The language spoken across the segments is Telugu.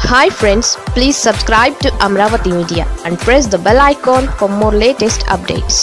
hi friends please subscribe to Amaravati media and press the bell icon for more latest updates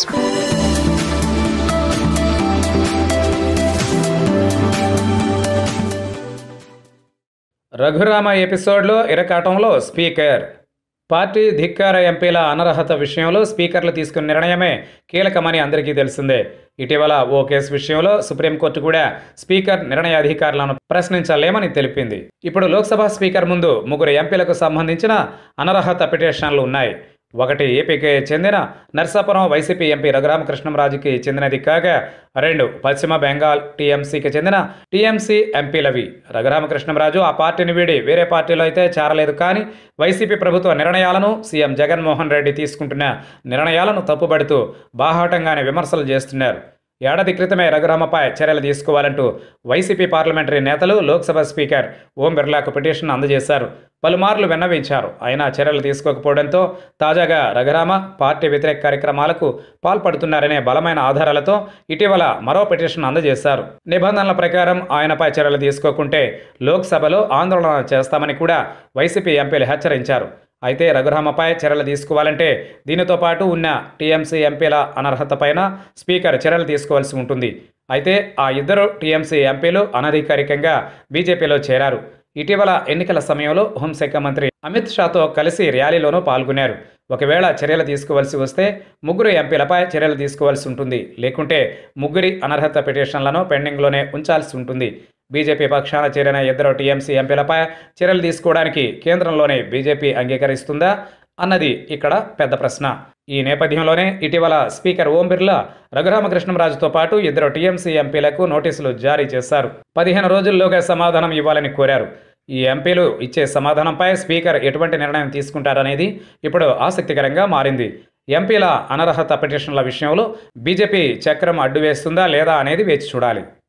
Raghurama ఎపిసోడ్లో ఇరకాటంలో స్పీకర్ పార్టీ ధిక్కార ఎంపీల అనర్హత విషయంలో స్పీకర్లు తీసుకున్న నిర్ణయమే కీలకమని అందరికీ తెలిసిందే ఇటీవల ఓ కేసు విషయంలో సుప్రీంకోర్టు కూడా స్పీకర్ నిర్ణయాధికారులను ప్రశ్నించలేమని తెలిపింది ఇప్పుడు లోక్సభ స్పీకర్ ముందు ముగ్గురు ఎంపీలకు సంబంధించిన అనర్హత పిటిషన్లు ఉన్నాయి ఒకటి ఏపీకి చెందిన నర్సాపురం వైసీపీ ఎంపీ రఘురామకృష్ణంరాజుకి చెందినది కాగా రెండు పశ్చిమ బెంగాల్ టీఎంసీకి చెందిన టీఎంసీ ఎంపీలవి రఘురామకృష్ణంరాజు ఆ పార్టీని వీడి వేరే పార్టీలో అయితే చేరలేదు కానీ వైసీపీ ప్రభుత్వ నిర్ణయాలను సీఎం జగన్మోహన్ రెడ్డి తీసుకుంటున్న నిర్ణయాలను తప్పుబడుతూ బాహాటంగానే విమర్శలు చేస్తున్నారు ఏడాది క్రితమే రఘురామపై చర్యలు తీసుకోవాలంటూ వైసీపీ పార్లమెంటరీ నేతలు లోక్సభ స్పీకర్ ఓం బిర్లాకు పిటిషన్ అందజేశారు పలుమార్లు విన్నవించారు అయినా చర్యలు తీసుకోకపోవడంతో తాజాగా రఘురామ పార్టీ వ్యతిరేక కార్యక్రమాలకు పాల్పడుతున్నారనే బలమైన ఆధారాలతో ఇటీవల మరో పిటిషన్ అందజేశారు నిబంధనల ప్రకారం ఆయనపై చర్యలు తీసుకోకుంటే లోక్సభలో ఆందోళన చేస్తామని కూడా వైసీపీ ఎంపీలు హెచ్చరించారు అయితే రఘురామపై చర్యలు తీసుకోవాలంటే దీనితో పాటు ఉన్న టీఎంసీ ఎంపీల అనర్హతపైన స్పీకర్ చర్యలు తీసుకోవాల్సి ఉంటుంది అయితే ఆ ఇద్దరు టీఎంసీ ఎంపీలు అనధికారికంగా బీజేపీలో చేరారు ఇటీవల ఎన్నికల సమయంలో హోంశాఖ మంత్రి అమిత్ షాతో కలిసి ర్యాలీలోనూ పాల్గొన్నారు ఒకవేళ చర్యలు తీసుకోవాల్సి వస్తే ముగ్గురు ఎంపీలపై చర్యలు తీసుకోవాల్సి ఉంటుంది లేకుంటే ముగ్గురి అనర్హత పిటిషన్లను పెండింగ్లోనే ఉంచాల్సి ఉంటుంది బీజేపీ పక్షాన చేరిన ఇద్దరు టీఎంసీ ఎంపీలపై చర్యలు తీసుకోవడానికి కేంద్రంలోనే బీజేపీ అంగీకరిస్తుందా అన్నది ఇక్కడ పెద్ద ప్రశ్న ఈ నేపథ్యంలోనే ఇటీవల స్పీకర్ ఓం బిర్లా రఘురామకృష్ణంరాజుతో పాటు ఇద్దరు టీఎంసీ ఎంపీలకు నోటీసులు జారీ చేశారు పదిహేను రోజుల్లోగా సమాధానం ఇవ్వాలని కోరారు ఈ ఎంపీలు ఇచ్చే సమాధానంపై స్పీకర్ ఎటువంటి నిర్ణయం తీసుకుంటారనేది ఇప్పుడు ఆసక్తికరంగా మారింది ఎంపీల అనర్హత పిటిషన్ల విషయంలో బీజేపీ చక్రం అడ్డు వేస్తుందా లేదా అనేది వేచి చూడాలి